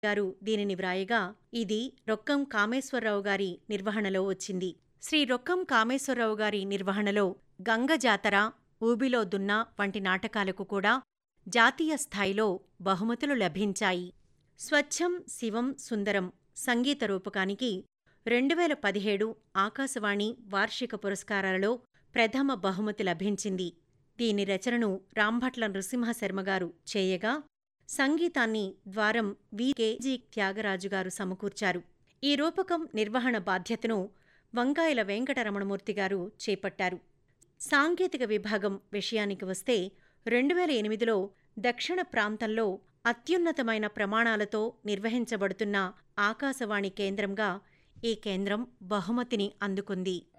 గారు దీనిని వ్రాయగా ఇది రొక్కం కామేశ్వరరావు గారి నిర్వహణలో వచ్చింది శ్రీ రొక్కం కామేశ్వరరావు గారి నిర్వహణలో గంగ జాతర ఊబిలో దున్నా వంటి నాటకాలకు కూడా జాతీయ స్థాయిలో బహుమతులు లభించాయి స్వచ్ఛం శివం సుందరం సంగీత రూపకానికి రెండు వేల పదిహేడు ఆకాశవాణి వార్షిక పురస్కారాలలో ప్రథమ బహుమతి లభించింది దీని రచనను రాంభట్ల నృసింహశర్మ గారు చేయగా సంగీతాన్ని ద్వారం వి కెజి త్యాగరాజు గారు సమకూర్చారు ఈ రూపకం నిర్వహణ బాధ్యతను వంకాయల వెంకటరమణమూర్తి గారు చేపట్టారు సాంకేతిక విభాగం విషయానికి వస్తే రెండు వేల ఎనిమిదిలో దక్షిణ ప్రాంతంలో అత్యున్నతమైన ప్రమాణాలతో నిర్వహించబడుతున్న ఆకాశవాణి కేంద్రంగా ఈ కేంద్రం బహుమతిని అందుకుంది